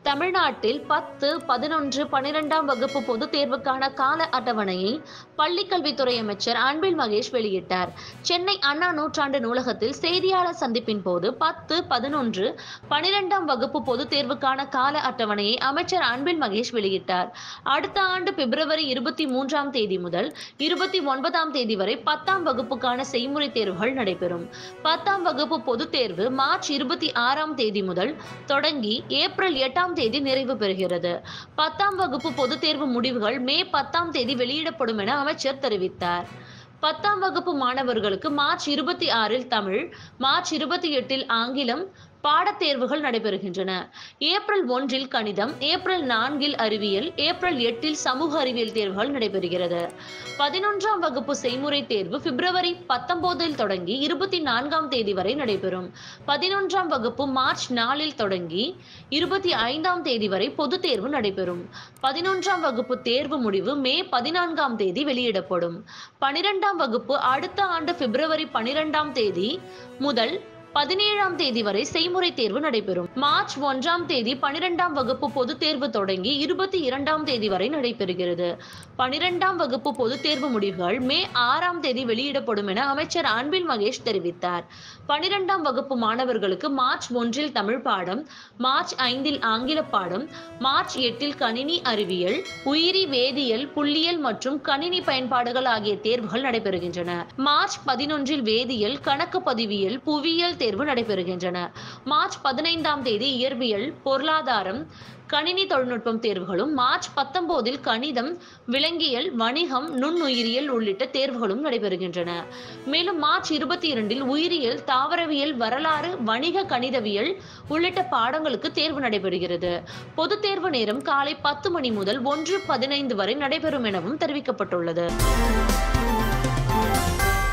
தமிழ்நாட்டில் பத்து பதினொன்று பனிரெண்டாம் வகுப்பு பொதுத் தேர்வுக்கான கால அட்டவணையை பள்ளிக்கல்வித்துறை அமைச்சர் அன்பில் மகேஷ் வெளியிட்டார் சென்னை அண்ணா நூற்றாண்டு நூலகத்தில் செய்தியாளர் சந்திப்பின் போது பத்து பதினொன்று பனிரெண்டாம் வகுப்பு பொதுத் தேர்வுக்கான கால அட்டவணையை அமைச்சர் அன்பில் மகேஷ் வெளியிட்டார் அடுத்த ஆண்டு பிப்ரவரி இருபத்தி மூன்றாம் தேதி முதல் இருபத்தி ஒன்பதாம் தேதி வரை பத்தாம் வகுப்புக்கான செய்முறை தேர்வுகள் நடைபெறும் பத்தாம் வகுப்பு பொதுத் தேர்வு மார்ச் இருபத்தி ஆறாம் தேதி முதல் தொடங்கி ஏப்ரல் எட்டாம் தேதி நிறைவு பெறுகிறது பத்தாம் வகுப்பு பொதுத் தேர்வு முடிவுகள் மே பத்தாம் தேதி வெளியிடப்படும் என அமைச்சர் தெரிவித்தார் பத்தாம் வகுப்பு மாணவர்களுக்கு மார்ச் இருபத்தி ஆறில் தமிழ் மார்ச் இருபத்தி எட்டில் ஆங்கிலம் பாடத் தேர்வுகள் நடைபெறுகின்றன ஏப்ரல் ஒன்றில் கணிதம் ஏப்ரல் நான்கில் அறிவியல் ஏப்ரல் எட்டில் சமூக அறிவியல் தேர்வுகள் நடைபெறுகிறது பதினொன்றாம் வகுப்பு செய்முறை தேர்வு பிப்ரவரி பத்தொன்பதில் தொடங்கி இருபத்தி நான்காம் தேதி வரை நடைபெறும் பதினொன்றாம் வகுப்பு மார்ச் நாலில் தொடங்கி இருபத்தி ஐந்தாம் தேதி வரை பொதுத் தேர்வு நடைபெறும் பதினொன்றாம் வகுப்பு தேர்வு முடிவு மே பதினான்காம் தேதி வெளியிடப்படும் பனிரெண்டாம் வகுப்பு அடுத்த ஆண்டு பிப்ரவரி பனிரெண்டாம் தேதி முதல் பதினேழாம் தேதி வரை செய்முறை தேர்வு நடைபெறும் மார்ச் ஒன்றாம் தேதி பனிரெண்டாம் வகுப்பு பொதுத் தேர்வு தொடங்கி இருபத்தி இரண்டாம் தேதி வரை நடைபெறுகிறது பனிரெண்டாம் வகுப்பு பொதுத் தேர்வு முடிவுகள் மே ஆறாம் தேதி வெளியிடப்படும் என அமைச்சர் அன்பில் மகேஷ் தெரிவித்தார் பனிரெண்டாம் வகுப்பு மாணவர்களுக்கு மார்ச் ஒன்றில் தமிழ் பாடம் மார்ச் ஐந்தில் ஆங்கில பாடம் மார்ச் எட்டில் கணினி அறிவியல் உயிரி வேதியியல் புள்ளியியல் மற்றும் கணினி பயன்பாடுகள் ஆகிய தேர்வுகள் நடைபெறுகின்றன மார்ச் பதினொன்றில் வேதியியல் கணக்கு பதிவியல் புவியியல் தேர்வு நடைபெறுகின்றன மார்ச் பதினைந்தாம் தேதி இயற்பியல் பொருளாதாரம் கணினி தொழில்நுட்பம் தேர்வுகளும் மார்ச் பத்தொன்பதில் கணிதம் விலங்கியல் வணிகம் நுண்ணுயிரியல் உள்ளிட்ட தேர்வுகளும் நடைபெறுகின்றன மேலும் மார்ச் இருபத்தி இரண்டில் உயிரியல் தாவரவியல் வரலாறு வணிக கணிதவியல் உள்ளிட்ட பாடங்களுக்கு தேர்வு நடைபெறுகிறது பொதுத் தேர்வு நேரம் காலை பத்து மணி முதல் ஒன்று பதினைந்து வரை நடைபெறும் எனவும் தெரிவிக்கப்பட்டுள்ளது